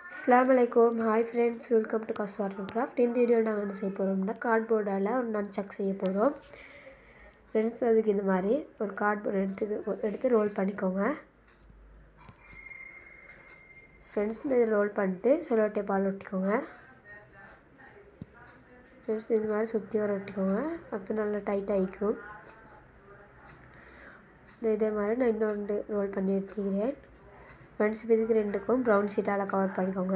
அஸ்ஸலாமு அலைக்கும் hi friends welcome to காஸ் வாட்டர் கிராஃப்ட் இந்த வீடியோ நாங்கள் என்ன செய்ய போகிறோம்னா கார்ட்போர்டால் ஒரு நன்சக் செய்ய போகிறோம் ஃப்ரெண்ட்ஸ் அதுக்கு இந்த மாதிரி ஒரு கார்ட்போர்டு எடுத்து எடுத்து ரோல் பண்ணிக்கோங்க ஃப்ரெண்ட்ஸ் இந்த ரோல் பண்ணிட்டு செலோ டேப்பால் ஒட்டிக்கோங்க ஃப்ரெண்ட்ஸ் இந்த மாதிரி சுற்றி வர ஒட்டிக்கோங்க அப்போ நல்லா டைட் ஆகிக்கும் இதே மாதிரி நான் இன்னொன்று ரோல் பண்ணி எடுத்துக்கிறேன் ஃப்ரெண்ட்ஸ் இதுக்கு ரெண்டுக்கும் ப்ரௌன் ஷீட்டால் கவர் பண்ணிக்கோங்க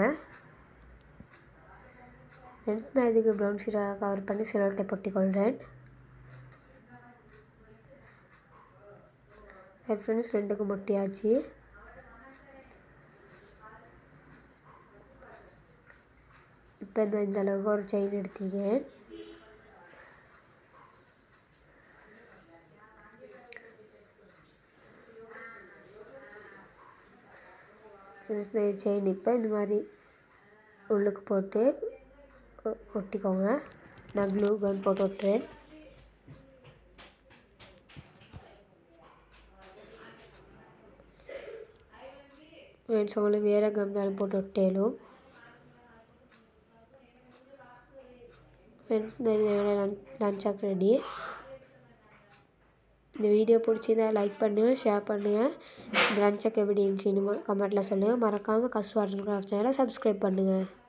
ஃப்ரெண்ட்ஸ் நான் இதுக்கு ப்ரௌன் ஷீட்டால் கவர் பண்ணி சிலோட்டை பொட்டிக்கொள்கிறேன் ஃப்ரெண்ட்ஸ் ரெண்டுக்கும் மொட்டியாச்சு இப்போ இந்த இந்த அளவுக்கு ஒரு செயின் எடுத்துக்கிறேன் இந்த செயின் இப்போ இந்த மாதிரி உள்ளுக்கு போட்டு ஒட்டிக்கோங்க நான் க்ளூ கன் போட்டு ஒட்டுறேன் ஃப்ரெண்ட்ஸ் உங்களுக்கு வேறு கம்னாலும் போட்டு ஒட்டேலும் ஃப்ரெண்ட்ஸ் இந்த லஞ்சாக் ரெடி இந்த வீடியோ பிடிச்சிருந்தா லைக் பண்ணுங்கள் ஷேர் பண்ணுங்கள் இந்த லஞ்சக்கு எப்படி இருந்துச்சுன்னு கமெண்ட்டில் சொல்லுங்கள் மறக்காமல் கஸ் வாட்டர் கிராஃப்ட் சேனலை சப்ஸ்கிரைப் பண்ணுங்கள்